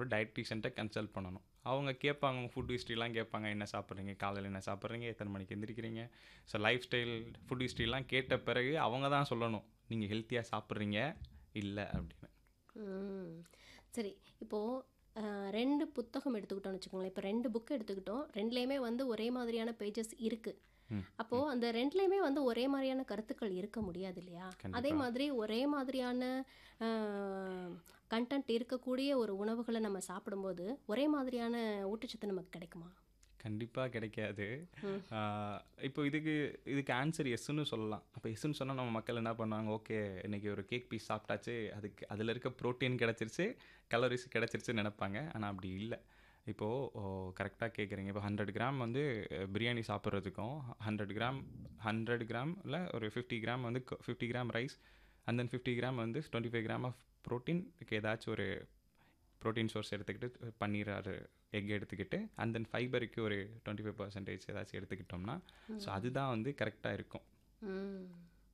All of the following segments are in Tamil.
டயட்டிஷியன்ட்ட கன்சல்ட் பண்ணணும் அவங்க கேட்பாங்க உங்கள் ஃபுட் ஹிஸ்ட்ரிலாம் கேட்பாங்க என்ன சாப்பிட்றீங்க காலையில் என்ன சாப்பிட்றீங்க எத்தனை மணிக்கு எந்திரிக்கிறீங்க ஸோ லைஃப் ஸ்டைல் ஃபுட் ஹிஸ்ட்ரிலாம் கேட்ட பிறகு அவங்க தான் சொல்லணும் நீங்கள் ஹெல்த்தியாக சாப்பிட்றீங்க இல்லை அப்படின்னு ம். சரி இப்போது ரெண்டு புத்தகம் எடுத்துக்கிட்டோம்னு வச்சுக்கோங்களேன் இப்போ ரெண்டு புக் எடுத்துக்கிட்டோம் ரெண்டுலேயுமே வந்து ஒரே மாதிரியான பேஜஸ் இருக்குது ம். அப்போது அந்த ரெண்டுலேயுமே வந்து ஒரே மாதிரியான கருத்துக்கள் இருக்க முடியாது இல்லையா கண்டிப்பா. அதே மாதிரி ஒரே மாதிரியான கண்டென்ட் இருக்கக்கூடிய ஒரு உணவுகளை நம்ம சாப்பிடும்போது ஒரே மாதிரியான ஊட்டச்சத்து நமக்கு கிடைக்குமா கண்டிப்பாக கிடைக்காது ம். ஆஹ் இப்போ இதுக்கு இதுக்கு ஆன்சர் எஸ்ன்னு சொல்லலாம் அப்போ எஸ்ன்னு சொன்னால் நம்ம மக்கள் என்ன பண்ணுவாங்க ஓகே இன்னைக்கு ஒரு கேக் பீஸ் சாப்பிட்டாச்சு அதுக்கு அதில் இருக்க ப்ரோட்டீன் கிடச்சிருச்சு கலோரிஸ் கிடச்சிருச்சுன்னு நினைப்பாங்க ஆனால் அப்படி இல்லை இப்போது கரெக்டாக கேட்குறீங்க இப்போ ஹண்ட்ரட் கிராம் வந்து அஹ், பிரியாணி சாப்பிட்றதுக்கும் ஹண்ட்ரட் கிராம் ஹண்ட்ரட் கிராமில் ஒரு ஃபிஃப்டி கிராம் வந்து fifty gram rice and then fifty gram வந்து twenty five gram of protein ஏதாச்சும் ஒரு ப்ரோட்டீன் சோர்ஸ் எடுத்துக்கிட்டு பன்னீர் ஆறு எக் எடுத்துக்கிட்டு அண்ட் தென் ஃபைபருக்கு ஒரு டுவெண்ட்டி ஃபைவ் பர்சன்டேஜ் ஏதாச்சும் எடுத்துக்கிட்டோம்னா ஸோ அதுதான் வந்து கரெக்டாக இருக்கும் ம்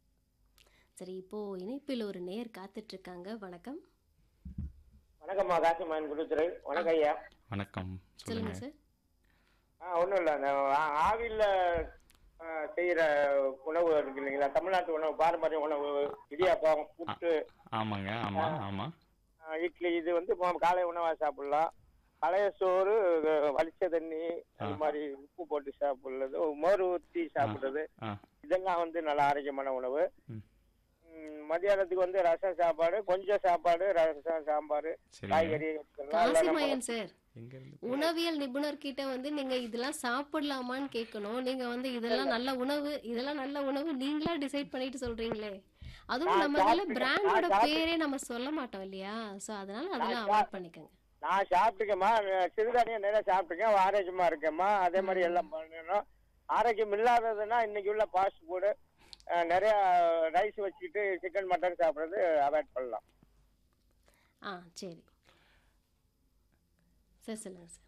சரி இப்போது இணைப்பில் ஒரு நேர் காத்துட்ருக்காங்க வணக்கம் வணக்கம்மா காசிமான் குருத்துறை வணக்கம் ஐயா வணக்கம் சொல்லுங்கள் சொல்லுங்கள் சார் ஆ ஒன்றும் இல்லை அந்த ஆ- ஆவியில ஆ, செய்யற உணவு இருக்கு இல்லைங்களா தமிழ்நாட்டு உணவு பாரம்பரிய உணவு இடியாப்பம் புட்டு ஆமாங்க ஆமாம் ஆமாம் ஆ, இட்லி இது வந்து இப்போ காலை உணவா சாப்பிடலாம் பழைய சோறு வலிச்ச தண்ணி அது மாதிரி உப்பு போட்டு சாப்பிடுறது மோர் ஊற்றி சாப்பிடுறது ஆ இதெல்லாம் வந்து நல்ல ஆரோக்கியமான உணவு ம் ம், மத்தியானத்துக்கு வந்து ரசம் சாப்பாடு கொஞ்சம் சாப்பாடு ரசம் சாம்பார் சரிங்க காய்கறி இதெல்லாம் எல்லாம் நம்ம- காசிமயன் சார் எங்கேருந்து உணவியல் நிபுணர்கிட்ட வந்து நீங்க இதெல்லாம் சாப்பிடலாமான்னு கேட்கணும் நீங்க வந்து இதெல்லாம் நல்ல உணவு இதெல்லாம் நல்ல உணவு நீங்களா டிசைட் பண்ணிட்டு சொல்றீங்களே அதுவும் நான் நம்ம இதுல சாப்பிட்டு- பிராண்டோட நான் சாப்பிட்டு- பேரே நம்ம சொல்ல மாட்டோம் இல்லையா சோ அதனால அதெல்லாம் அவாய்ட் பண்ணிக்கோங்க நான் சாப்பிட்டுக்கேம்மா சிறுதானியம் நிறைய சாப்பிட்டுருக்கேன் ஆரோக்கியமா இருக்கேம்மா அதே மாதிரி எல்லாம் பண்ணணும் ஆரோக்கியம் இல்லாததுன்னா இன்னைக்கு உள்ள ஃபாஸ்ட் ஃபுட்டு நிறைய ரைஸ் வச்சுக்கிட்டு சிக்கன் மட்டன் சாப்பிட்றது அவாய்ட் பண்ணலாம் ஆ சரி சார் சொல்லுங்க சார்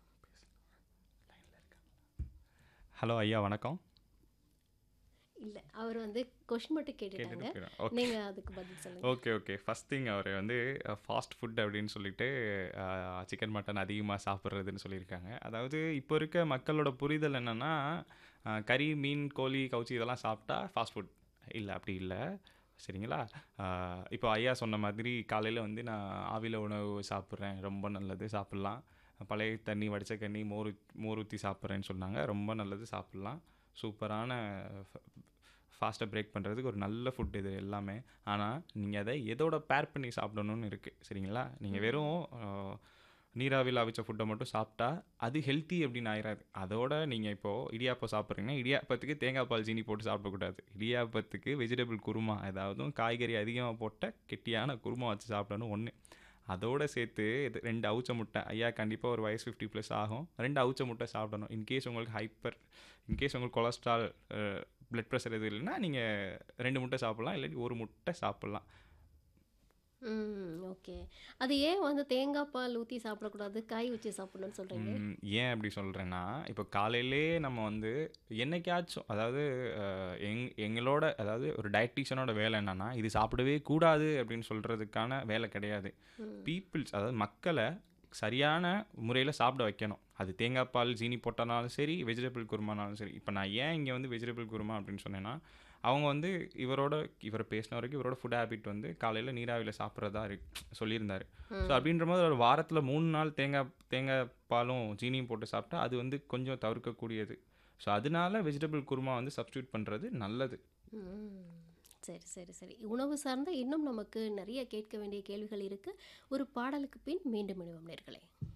ஹலோ ஐயா வணக்கம் இல்ல அவர் வந்து கொஸ்டின் மட்டும் கேட்டுட்டாங்க கேட்டுட்டு போயிடுறேன். ஓகே நீங்க அதுக்கு பதில் சொல்லுங்க ஓகே ஓகே ஃபஸ்ட் திங் அவர் வந்து ஃபாஸ்ட் ஃபுட் அப்படின்னு சொல்லிட்டு சிக்கன் மட்டன் அதிகமாக சாப்பிட்றதுன்னு சொல்லியிருக்காங்க அதாவது இப்போ இருக்க மக்களோட புரிதல் என்னென்னா கறி மீன் கோழி கவுச்சி இதெல்லாம் சாப்பிட்டா ஃபாஸ்ட் ஃபுட் இல்லை அப்படி இல்லை சரிங்களா ஆஹ் இப்போ ஐயா சொன்ன மாதிரி காலையில் வந்து நான் ஆவில உணவு சாப்பிட்றேன் ரொம்ப நல்லது சாப்பிட்லாம் பழைய தண்ணி வடித்த தண்ணி மோர் ஊத்- மோர் ஊற்றி சாப்பிட்றேன்னு சொன்னாங்க ரொம்ப நல்லது சாப்பிட்லாம் சூப்பரான ஃபாஸ்ட்டாக பிரேக் பண்ணுறதுக்கு ஒரு நல்ல ஃபுட் இது எல்லாமே ஆனால் நீங்கள் அதை எதோட பேர் பண்ணி சாப்பிடணும்னு இருக்குது சரிங்களா நீங்கள் வெறும் ஆஹ், நீராவியில் அவிச்ச ஃபுட்டை மட்டும் சாப்பிட்டா அது ஹெல்த்தி அப்படின்னு ஆயிராது அதோட நீங்கள் இப்போது இடியாப்பம் சாப்பிட்றீங்கன்னா இடியாப்பத்துக்கு தேங்காய் பால் சீனி போட்டு சாப்பிடக்கூடாது இடியாப்பத்துக்கு வெஜிடபிள் குருமா ஏதாவது காய்கறி அதிகமாக போட்ட கெட்டியான குருமா வச்சு சாப்பிடணும் ஒன்று அதோட சேர்த்து இது ரெண்டு அவுச்ச முட்டை ஐயா கண்டிப்பாக ஒரு வயசு ஃபிஃப்டி ப்ளஸ் ஆகும் ரெண்டு அவுச்ச முட்டை சாப்பிடணும் இன்கேஸ் உங்களுக்கு ஹைப்பர் இன்கேஸ் உங்களுக்கு கொலஸ்ட்ரால் பிளட் ப்ரெஷர் எதுவும் இல்லைன்னா நீங்கள் ரெண்டு முட்டை சாப்பிட்லாம் இல்லாட்டி ஒரு முட்டை சாப்பிட்லாம் ம் ஓகே அது ஏன் வந்து தேங்காய் பால் ஊற்றி சாப்பிடக்கூடாது காய் வச்சு சாப்பிடணும்னு சொல்கிறீங்க ம், ஏன் அப்படி சொல்கிறேன்னா இப்போ காலையிலே நம்ம வந்து என்னைக்காச்சும் அதாவது அஹ், எங் எங்களோட அதாவது ஒரு டயட்டிஷியனோட வேலை என்னன்னா இது சாப்பிடவே கூடாது அப்படின்னு சொல்கிறதுக்கான வேலை கிடையாது பீப்புள்ஸ் அதாவது மக்களை சரியான முறையில் சாப்பிட வைக்கணும் அது தேங்காய் பால் ஜீனி போட்டனாலும் சரி வெஜிடபிள் குருமானாலும் சரி இப்போ நான் ஏன் இங்கே வந்து வெஜிடபிள் குருமா அப்படின்னு சொன்னேன்னா அவங்க வந்து இவரோட இவர் பேசின வரைக்கும் இவரோட ஃபுட் ஹேபிட் வந்து காலையில் நீராவியில் சாப்பிட்றதா இருக்கு சொல்லியிருந்தாரு ஸோ அப்படின்ற போது ஒரு வாரத்தில் மூணு நாள் தேங்காய் தேங்காய் பாலும் சீனியும் போட்டு சாப்பிட்டா அது வந்து கொஞ்சம் தவிர்க்கக்கூடியது ஸோ அதனால வெஜிடபிள் குருமா வந்து சப்ஸ்டியூட் பண்ணுறது நல்லது ம் சரி சரி சரி உணவு சார்ந்த இன்னும் நமக்கு நிறைய கேட்க வேண்டிய கேள்விகள் இருக்கு ஒரு பாடலுக்கு பின் மீண்டும் இணைவோம் நேர்களே